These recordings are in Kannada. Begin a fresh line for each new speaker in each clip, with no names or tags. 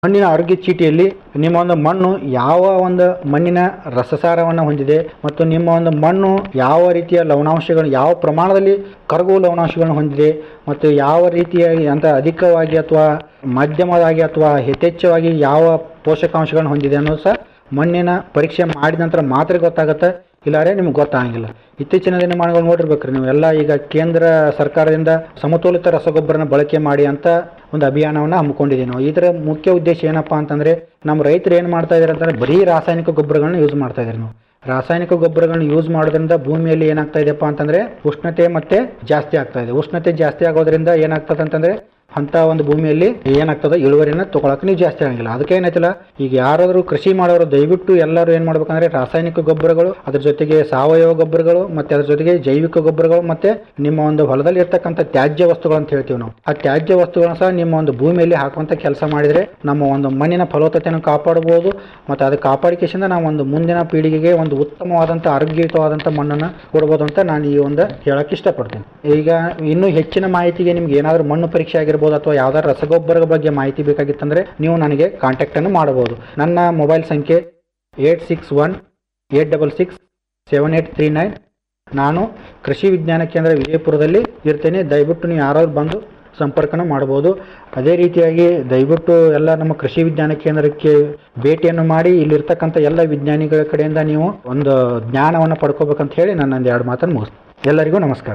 ಮಣ್ಣಿನ ಆರೋಗ್ಯ ಚೀಟಿಯಲ್ಲಿ ನಿಮ್ಮ ಒಂದು ಮಣ್ಣು ಯಾವ ಒಂದು ಮಣ್ಣಿನ ರಸಸಾರವನ್ನು ಹೊಂದಿದೆ ಮತ್ತು ನಿಮ್ಮ ಒಂದು ಮಣ್ಣು ಯಾವ ರೀತಿಯ ಲವಣಾಂಶಗಳು ಯಾವ ಪ್ರಮಾಣದಲ್ಲಿ ಕರಗುವ ಲವಣಾಂಶಗಳನ್ನು ಹೊಂದಿದೆ ಮತ್ತು ಯಾವ ರೀತಿಯಾಗಿ ಅಂತ ಅಧಿಕವಾಗಿ ಅಥವಾ ಮಧ್ಯಮವಾಗಿ ಅಥವಾ ಯಥೇಚ್ಛವಾಗಿ ಯಾವ ಪೋಷಕಾಂಶಗಳನ್ನು ಹೊಂದಿದೆ ಅನ್ನೋದು ಸಹ ಮಣ್ಣಿನ ಪರೀಕ್ಷೆ ಮಾಡಿದ ನಂತರ ಮಾತ್ರ ಗೊತ್ತಾಗುತ್ತೆ ಇಲ್ಲಾರೆ ನಿಮ್ಗೆ ಗೊತ್ತಾಗಂಗಿಲ್ಲ ಇತ್ತೀಚಿನ ದಿನಮಾನಗಳು ನೋಡಿರ್ಬೇಕ್ರಿ ನೀವು ಎಲ್ಲ ಈಗ ಕೇಂದ್ರ ಸರ್ಕಾರದಿಂದ ಸಮತೋಲಿತ ರಸಗೊಬ್ಬರನ ಬಳಕೆ ಮಾಡಿ ಅಂತ ಒಂದು ಅಭಿಯಾನವನ್ನು ಹಮ್ಮಿಕೊಂಡಿದ್ದೀವಿ ನಾವು ಇದರ ಮುಖ್ಯ ಉದ್ದೇಶ ಏನಪ್ಪಾ ಅಂತಂದ್ರೆ ನಮ್ಮ ರೈತರು ಏನು ಮಾಡ್ತಾ ಇದ್ದಾರೆ ಅಂತಂದ್ರೆ ಬರೀ ರಾಸಾಯನಿಕ ಗೊಬ್ಬರಗಳನ್ನ ಯೂಸ್ ಮಾಡ್ತಾ ಇದ್ದಾರೆ ನಾವು ರಾಸಾಯನಿಕ ಗೊಬ್ಬರಗಳನ್ನ ಯೂಸ್ ಮಾಡೋದ್ರಿಂದ ಭೂಮಿಯಲ್ಲಿ ಏನಾಗ್ತಾ ಇದೆಯಪ್ಪ ಅಂತಂದ್ರೆ ಉಷ್ಣತೆ ಮತ್ತೆ ಜಾಸ್ತಿ ಆಗ್ತಾ ಇದೆ ಉಷ್ಣತೆ ಜಾಸ್ತಿ ಆಗೋದ್ರಿಂದ ಏನಾಗ್ತದೆ ಅಂತಂದ್ರೆ ಅಂತ ಒಂದು ಭೂಮಿಯಲ್ಲಿ ಏನಾಗ್ತದೆ ಇಳುವರಿನ ತಗೊಳಕ್ ನೀವು ಜಾಸ್ತಿ ಆಗಂಗಿಲ್ಲ ಅದಕ್ಕೆ ಏನಾಯ್ತಲ್ಲ ಈಗ ಯಾರಾದರೂ ಕೃಷಿ ಮಾಡೋರು ದಯವಿಟ್ಟು ಎಲ್ಲರೂ ಏನ್ ಮಾಡ್ಬೇಕಂದ್ರೆ ರಾಸಾಯನಿಕ ಗೊಬ್ಬರಗಳು ಅದ್ರ ಜೊತೆಗೆ ಸಾವಯವ ಗೊಬ್ಬರಗಳು ಮತ್ತೆ ಅದ್ರ ಜೊತೆಗೆ ಜೈವಿಕ ಗೊಬ್ಬರಗಳು ಮತ್ತೆ ನಿಮ್ಮ ಒಂದು ಹೊಲದಲ್ಲಿ ಇರ್ತಕ್ಕಂಥ ತ್ಯಾಜ್ಯ ವಸ್ತುಗಳು ಅಂತ ಹೇಳ್ತೀವಿ ನಾವು ಆ ತ್ಯಾಜ್ಯ ವಸ್ತುಗಳನ್ನ ಸಹ ನಿಮ್ಮ ಒಂದು ಭೂಮಿಯಲ್ಲಿ ಹಾಕುವಂತ ಕೆಲಸ ಮಾಡಿದ್ರೆ ನಮ್ಮ ಒಂದು ಮಣ್ಣಿನ ಫಲವತ್ತತೆಯನ್ನು ಕಾಪಾಡಬಹುದು ಮತ್ತೆ ಅದು ಕಾಪಾಡಿಕೆಯಿಂದ ನಾವು ಒಂದು ಮುಂದಿನ ಪೀಳಿಗೆಗೆ ಒಂದು ಉತ್ತಮವಾದಂಥ ಆರೋಗ್ಯಯುತವಾದಂಥ ಮಣ್ಣನ್ನು ಕೊಡ್ಬೋದು ಅಂತ ನಾನು ಈ ಒಂದು ಹೇಳಕ್ ಇಷ್ಟಪಡ್ತೀನಿ ಈಗ ಇನ್ನೂ ಹೆಚ್ಚಿನ ಮಾಹಿತಿಗೆ ನಿಮ್ಗೆ ಏನಾದರೂ ಮಣ್ಣು ಪರೀಕ್ಷೆ ಆಗಿರ್ಬೋದು ಅಥವಾ ಯಾವ್ದಾದ್ರು ರಸಗೊಬ್ಬರದ ಬಗ್ಗೆ ಮಾಹಿತಿ ಬೇಕಾಗಿತ್ತಂದ್ರೆ ನೀವು ನನಗೆ ಕಾಂಟ್ಯಾಕ್ಟ್ ಅನ್ನು ಮಾಡಬಹುದು ನನ್ನ ಮೊಬೈಲ್ ಸಂಖ್ಯೆ eight six one eight double six seven eight three nine ನಾನು ಕೃಷಿ ವಿಜ್ಞಾನ ಕೇಂದ್ರ ವಿಜಯಪುರದಲ್ಲಿ ಇರ್ತೇನೆ ದಯವಿಟ್ಟು ನೀವು ಯಾರಾದ್ರು ಬಂದು ಸಂಪರ್ಕನ ಮಾಡ್ಬೋದು ಅದೇ ರೀತಿಯಾಗಿ ದಯವಿಟ್ಟು ಎಲ್ಲ ನಮ್ಮ ಕೃಷಿ ವಿಜ್ಞಾನ ಕೇಂದ್ರಕ್ಕೆ ಭೇಟಿಯನ್ನು ಮಾಡಿ ಇಲ್ಲಿರ್ತಕ್ಕಂಥ ಎಲ್ಲ ವಿಜ್ಞಾನಿಗಳ ಕಡೆಯಿಂದ ನೀವು ಒಂದು ಜ್ಞಾನವನ್ನು ಪಡ್ಕೋಬೇಕಂತ ಹೇಳಿ ನಾನು ಒಂದು ಎರಡು ಮಾತನ್ನು ಮುಗಿಸ್ತೀನಿ ಎಲ್ಲರಿಗೂ ನಮಸ್ಕಾರ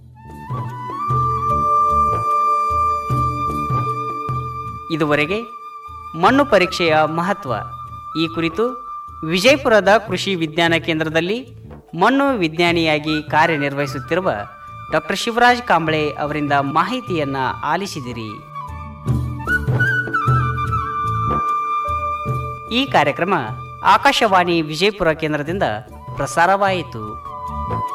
ಇದುವರೆಗೆ ಮಣ್ಣು ಪರೀಕ್ಷೆಯ ಮಹತ್ವ ಈ ಕುರಿತು ವಿಜಯಪುರದ ಕೃಷಿ ವಿಜ್ಞಾನ ಕೇಂದ್ರದಲ್ಲಿ ಮಣ್ಣು ವಿಜ್ಞಾನಿಯಾಗಿ ಕಾರ್ಯನಿರ್ವಹಿಸುತ್ತಿರುವ ಡಾಕ್ಟರ್ ಶಿವರಾಜ್ ಕಾಂಬಳೆ ಅವರಿಂದ ಮಾಹಿತಿಯನ್ನ ಆಲಿಸಿದಿರಿ ಈ ಕಾರ್ಯಕ್ರಮ ಆಕಾಶವಾಣಿ ವಿಜಯಪುರ ಕೇಂದ್ರದಿಂದ ಪ್ರಸಾರವಾಯಿತು